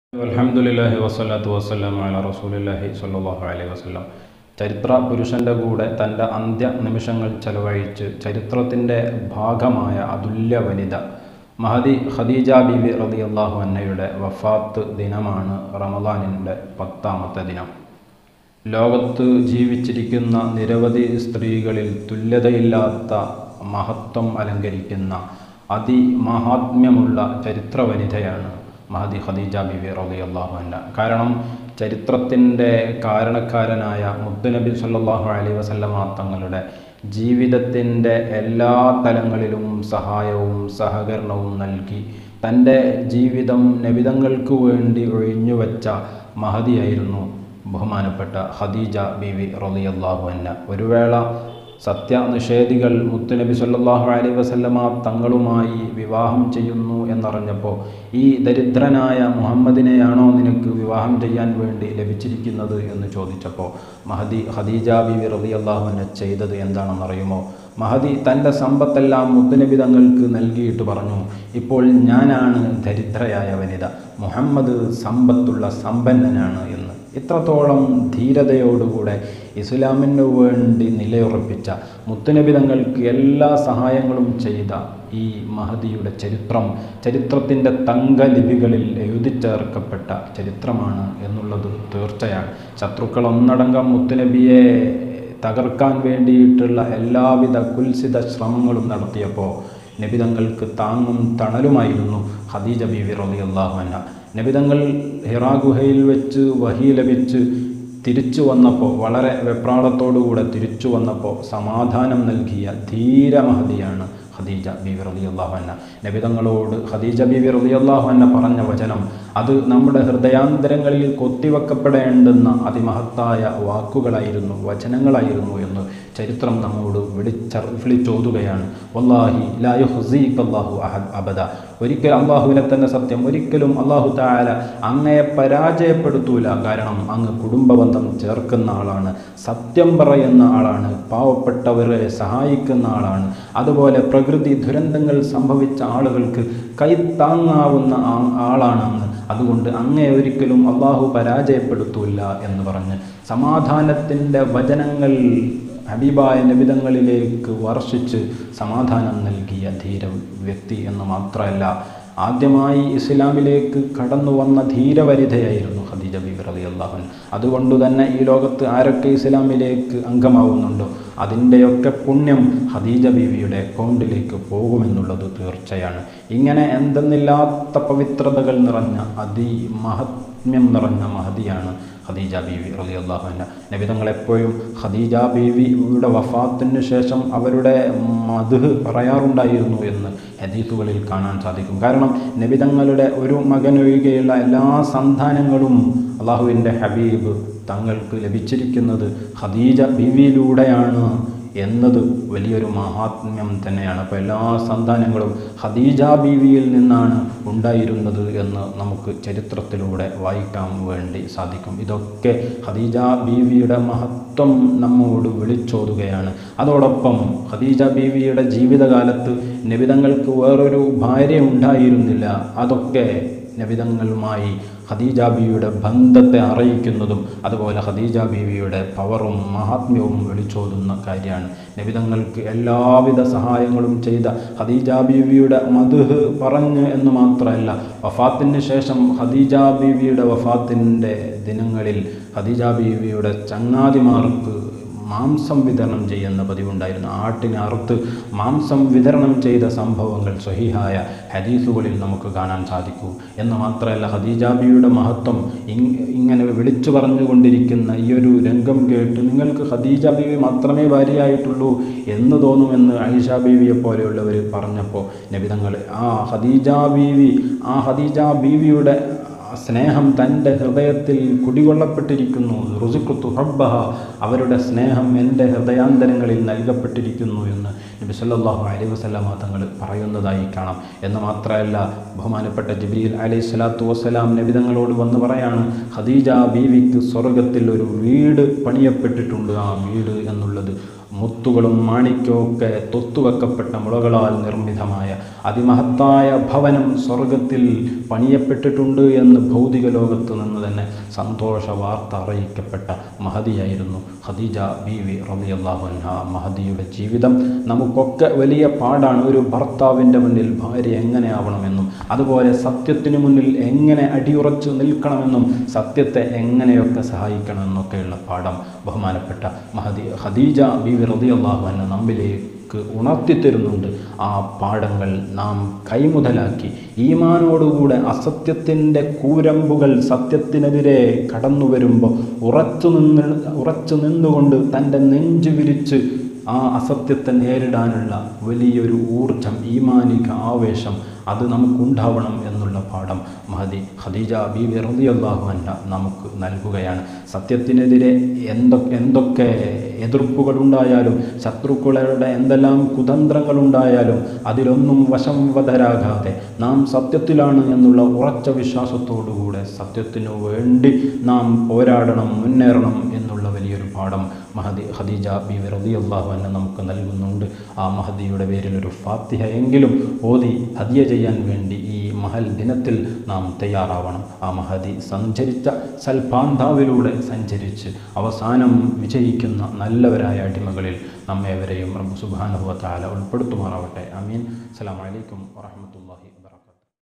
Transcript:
അലഹമുല്ലാഹി വസ്സലാത്തു വസ്സലാം അല റസൂലില്ലാഹി സ്വല്ലല്ലാഹു അലൈഹി വസല്ലം ചരിത്ര പുരുഷൻ്റെ കൂടെ തൻ്റെ അന്ത്യ നിമിഷങ്ങൾ ചെലവഴിച്ച് ചരിത്രത്തിൻ്റെ ഭാഗമായ അതുല്യ വനിത മഹദി ഖദീജ ബിബി റളിയല്ലാഹു അന്നയുടെ വഫാത്ത് ദിനമാണ് റമദാനിൻ്റെ പത്താമത്തെ ദിനം ലോകത്ത് ജീവിച്ചിരിക്കുന്ന നിരവധി സ്ത്രീകളിൽ തുല്യതയില്ലാത്ത മഹത്വം അലങ്കരിക്കുന്ന അതിമഹാത്മ്യമുള്ള ചരിത്ര വനിതയാണ് മഹദി ഖദീജ ബിബി റളിയല്ലാഹു അൻഹ കാരണം ചരിത്രത്തിൻ്റെ കാരണക്കാരനായ മുത്തുനബി സല്ലല്ലാഹു അലൈഹി വസല്ലമ തങ്ങളുടെ ജീവിതത്തിൻ്റെ എല്ലാ തലങ്ങളിലും സഹായവും സഹകരണവും നൽകി തൻ്റെ ജീവിതം നബിതങ്ങൾക്ക് വേണ്ടി ഒഴിഞ്ഞുവെച്ച മഹതിയായിരുന്നു ബഹുമാനപ്പെട്ട ഖദീജ ബിവി റളിയല്ലാഹു അൻഹ ഒരു വേള സത്യനിഷേധികൾ മുത്തുനബി സല്ലല്ലാഹു അലൈഹി വസല്ലമ തങ്ങളുമായി വിവാഹം ചെയ്യുന്നു എന്നറിഞ്ഞപ്പോൾ ഈ ദരിദ്രനായ മുഹമ്മദിനെയാണോ നിനക്ക് വിവാഹം ചെയ്യാൻ വേണ്ടി ലഭിച്ചിരിക്കുന്നത് എന്ന് ചോദിച്ചപ്പോൾ മഹദി ഖദീജ ബിവി റളിയല്ലാഹു അൻഹ ചെയ്തത് എന്താണെന്നറിയുമോ മഹദി തൻ്റെ സമ്പത്തെല്ലാം മുത്തുനബി തങ്ങൾക്ക് നൽകിയിട്ട് പറഞ്ഞു ഇപ്പോൾ ഞാനാണ് ദരിദ്രയായ വനിത മുഹമ്മദ് സമ്പത്തുള്ള സമ്പന്നനാണ് എന്ന് ഇത്രത്തോളം ധീരതയോടുകൂടെ ഇസ്ലാമിന് വേണ്ടി നിലയുറപ്പിച്ച മുത്തുനബി തങ്ങൾക്ക് എല്ലാ സഹായങ്ങളും ചെയ്ത ഈ മഹദിയുടെ ചരിത്രം ചരിത്രത്തിൻ്റെ തങ്കലിപികളിൽ എഴുതി ചേർക്കപ്പെട്ട ചരിത്രമാണ് എന്നുള്ളത് തീർച്ചയാണ് ശത്രുക്കൾ ഒന്നടങ്കം മുത്തുനബിയെ തകർക്കാൻ വേണ്ടിയിട്ടുള്ള എല്ലാവിധ കുൽസിത ശ്രമങ്ങളും നടത്തിയപ്പോൾ നബിതങ്ങൾക്ക് താങ്ങും തണലുമായിരുന്നു ഖദീജ ബീവി റളിയല്ലാഹു അൻഹ നബിതങ്ങൾ ഹിറാ ഗുഹയിൽ വെച്ച് വഹി ലഭിച്ച് തിരിച്ചു വന്നപ്പോൾ വളരെ വെപ്രാളത്തോടുകൂടെ തിരിച്ചു വന്നപ്പോൾ സമാധാനം നൽകിയ ധീര മഹതിയാണ് ഖദീജ ബീവി റളിയല്ലാഹു അൻഹ നബിതങ്ങളോട് ഖദീജ ബീവി റളിയല്ലാഹു അൻഹ പറഞ്ഞ വചനം അത് നമ്മുടെ ഹൃദയാന്തരങ്ങളിൽ കൊത്തിവെക്കപ്പെടേണ്ടുന്ന അതിമഹത്തായ വാക്കുകളായിരുന്നു വചനങ്ങളായിരുന്നു എന്ന് ചരിത്രം നമ്മോട് വിളിച്ച വിളിച്ചോതുകയാണ് വല്ലാഹി ലായുഹുസീഖല്ലാഹു അഹദ് അബദ ഒരിക്കൽ അള്ളാഹുവിനെ തന്നെ സത്യം ഒരിക്കലും അള്ളാഹു താല അങ്ങയെ പരാജയപ്പെടുത്തൂല കാരണം അങ്ങ് കുടുംബബന്ധം ചേർക്കുന്ന ആളാണ് സത്യം പറയുന്ന ആളാണ് പാവപ്പെട്ടവരെ സഹായിക്കുന്ന ആളാണ് അതുപോലെ പ്രകൃതി ദുരന്തങ്ങൾ സംഭവിച്ച ആളുകൾക്ക് കൈത്താങ്ങാവുന്ന ആളാണ് അങ്ങ് അതുകൊണ്ട് അങ്ങേ ഒരിക്കലും അള്ളാഹു പരാജയപ്പെടുത്തൂല എന്ന് പറഞ്ഞ് സമാധാനത്തിൻ്റെ വചനങ്ങൾ ഹബീബായ നബിതങ്ങളിലേക്ക് വർഷിച്ച് സമാധാനം നൽകിയ ധീര വ്യക്തി എന്ന് മാത്രമല്ല ആദ്യമായി ഇസ്ലാമിലേക്ക് കടന്നു വന്ന ധീരവരിതയായിരുന്നു ഖദീജ ബീബി റലി അള്ളാഹുൻ അതുകൊണ്ട് തന്നെ ഈ ലോകത്ത് ആരൊക്കെ ഇസ്ലാമിലേക്ക് അംഗമാവുന്നുണ്ടോ അതിൻ്റെയൊക്കെ പുണ്യം ഖദീജ ബീവിയുടെ അക്കൗണ്ടിലേക്ക് പോകുമെന്നുള്ളത് തീർച്ചയാണ് ഇങ്ങനെ എന്തെന്നില്ലാത്ത പവിത്രതകൾ നിറഞ്ഞ അതിമഹത്മ്യം നിറഞ്ഞ മഹതിയാണ് ഖദീജ ബീവി റലി അള്ളാഹുന നബിതങ്ങൾ എപ്പോഴും ഖദീജ ബീവിയുടെ വഫാത്തിന് ശേഷം അവരുടെ മധു പറയാറുണ്ടായിരുന്നു എന്ന് ഹദീസുകളിൽ കാണാൻ സാധിക്കും കാരണം നബിതങ്ങളുടെ ഒരു മകനൊഴികെയുള്ള എല്ലാ സന്താനങ്ങളും അള്ളാഹുവിൻ്റെ ഹബീബ് തങ്ങൾക്ക് ലഭിച്ചിരിക്കുന്നത് ഖദീജ ബീവിയിലൂടെയാണ് എന്നത് വലിയൊരു മഹാത്മ്യം തന്നെയാണ് അപ്പോൾ എല്ലാ സന്താനങ്ങളും ഖദീജ ബീവിയിൽ നിന്നാണ് ഉണ്ടായിരുന്നത് എന്ന് നമുക്ക് ചരിത്രത്തിലൂടെ വായിക്കാൻ വേണ്ടി സാധിക്കും ഇതൊക്കെ ഖദീജ ബീവിയുടെ മഹത്വം നമ്മോട് വിളിച്ചോതുകയാണ് അതോടൊപ്പം ഖദീജ ബീവിയുടെ ജീവിതകാലത്ത് നബിതങ്ങൾക്ക് വേറൊരു ഭാര്യ ഉണ്ടായിരുന്നില്ല അതൊക്കെ നബിതങ്ങളുമായി ഖദീജ ബീവിയുടെ ബന്ധത്തെ അറിയിക്കുന്നതും അതുപോലെ ഖദീജ ബീവിയുടെ പവറും മഹാത്മ്യവും വിളിച്ചോതുന്ന കാര്യമാണ് നബിതങ്ങൾക്ക് എല്ലാവിധ സഹായങ്ങളും ചെയ്ത ഖദീജ ബീവിയുടെ മധുഹ് പറഞ്ഞ് എന്ന് മാത്രമല്ല വഫാത്തിന് ശേഷം ഖദീജ ബീവിയുടെ വഫാത്തിൻ്റെ ദിനങ്ങളിൽ ഖദീജ ബീവിയുടെ ചങ്ങാതിമാർക്ക് മാംസം വിതരണം ചെയ്യുന്ന പതിവുണ്ടായിരുന്നു ആട്ടിനെ അറുത്ത് മാംസം വിതരണം ചെയ്ത സംഭവങ്ങൾ സ്വഹിഹായ ഹദീസുകളിൽ നമുക്ക് കാണാൻ സാധിക്കൂ എന്ന് മാത്രമല്ല ഖദീജാബിയുടെ മഹത്വം ഇങ്ങനെ വിളിച്ചു പറഞ്ഞുകൊണ്ടിരിക്കുന്ന ഈ ഒരു രംഗം കേട്ട് നിങ്ങൾക്ക് ഖദീജ ബീവി മാത്രമേ ഭാര്യയായിട്ടുള്ളൂ എന്ന് തോന്നുമെന്ന് ഐഷ ബീവിയെ പോലെയുള്ളവർ പറഞ്ഞപ്പോൾ നബിതങ്ങൾ ആ ഖദീജ ബീവി ആ ഖദീജ ബീവിയുടെ സ്നേഹം തൻ്റെ ഹൃദയത്തിൽ കുടികൊള്ളപ്പെട്ടിരിക്കുന്നു റുസുക്കുത്തു ഹബ്ബഹ അവരുടെ സ്നേഹം എൻ്റെ ഹൃദയാന്തരങ്ങളിൽ നൽകപ്പെട്ടിരിക്കുന്നു എന്ന് നബി സല്ലല്ലാഹു അലൈഹി വസല്ലമ തങ്ങൾ പറയുന്നതായി കാണാം എന്ന് മാത്രമല്ല ബഹുമാനപ്പെട്ട ജിബ്രീൽ അലൈഹി സ്വലാത്തു വസ്സലാം നബി തങ്ങളോട് വന്ന് പറയാണ് ഖദീജ ബീവിക്ക് സ്വർഗത്തിൽ ഒരു വീട് പണിയപ്പെട്ടിട്ടുണ്ട് ആ വീട് എന്നുള്ളത് മുത്തുകളും മാണിക്യവുമൊക്കെ തൊത്തുവെക്കപ്പെട്ട മുളകളാൽ നിർമ്മിതമായ അതിമഹത്തായ ഭവനം സ്വർഗത്തിൽ പണിയപ്പെട്ടിട്ടുണ്ട് എന്ന് നിന്ന് ഭൗതിക ലോകത്ത് നിന്ന് തന്നെ സന്തോഷ വാർത്ത അറിയിക്കപ്പെട്ട മഹതിയായിരുന്നു ഖദീജ ബി വി റളിയല്ലാഹു അൻഹ മഹദിയുടെ ജീവിതം നമുക്കൊക്കെ വലിയ പാടാണ് ഒരു ഭർത്താവിൻ്റെ മുന്നിൽ ഭാര്യ എങ്ങനെ ആവണമെന്നും അതുപോലെ സത്യത്തിന് മുന്നിൽ എങ്ങനെ അടിയുറച്ചു നിൽക്കണമെന്നും സത്യത്തെ എങ്ങനെയൊക്കെ സഹായിക്കണമെന്നൊക്കെയുള്ള പാഠം ബഹുമാനപ്പെട്ട മഹദി ഖദീജ ബി വി റളിയല്ലാഹു അൻഹ നമ്മിലേക്ക് ഉണർത്തിത്തരുന്നുണ്ട് ആ പാഠങ്ങൾ നാം കൈമുതലാക്കി ഈമാനോടുകൂടെ അസത്യത്തിൻ്റെ കൂരമ്പുകൾ സത്യത്തിനെതിരെ കടന്നു വരുമ്പോൾ ഉറച്ചു നിന്ന് ഉറച്ചു നിന്നുകൊണ്ട് തൻ്റെ നെഞ്ചു വിരിച്ച് ആ അസത്യത്തെ നേരിടാനുള്ള വലിയൊരു ഊർജം ഈമാനിക ആവേശം അത് നമുക്കുണ്ടാവണം എന്നുള്ള പാഠം മഹദി ഖദീജ ബീബി റളിയല്ലാഹു അൻഹ നമുക്ക് നൽകുകയാണ് സത്യത്തിനെതിരെ എന്തൊക്കെ എന്തൊക്കെ എതിർപ്പുകളുണ്ടായാലും ശത്രുക്കളുടെ എന്തെല്ലാം കുതന്ത്രങ്ങളുണ്ടായാലും അതിലൊന്നും വശംവതരാകാതെ നാം സത്യത്തിലാണ് എന്നുള്ള ഉറച്ച വിശ്വാസത്തോടുകൂടെ സത്യത്തിനു വേണ്ടി നാം പോരാടണം മുന്നേറണം എന്നുള്ള വലിയൊരു പാഠം മഹദി ഖദീജ ബി റളിയല്ലാഹു അൻഹ നമുക്ക് നൽകുന്നുണ്ട് ആ മഹദിയുടെ പേരിൽ ഒരു ഫാത്തിഹ എങ്കിലും ഓതി ഹദിയ ചെയ്യാൻ വേണ്ടി ഈ മഹൽ ദിനത്തിൽ നാം തയ്യാറാവണം ആ മഹദി സഞ്ചരിച്ച സൽപാന്താവിലൂടെ സഞ്ചരിച്ച് അവസാനം വിജയിക്കുന്ന നല്ലവരായ അടിമകളിൽ നമ്മേവരെയും റബ്ബ് സുബ്ഹാനഹു വ തആല ഉൾപ്പെടുത്തുമാറാവട്ടെ അമീൻ അസ്സലാമു അലൈക്കും വറഹ്മത്തുള്ളാഹി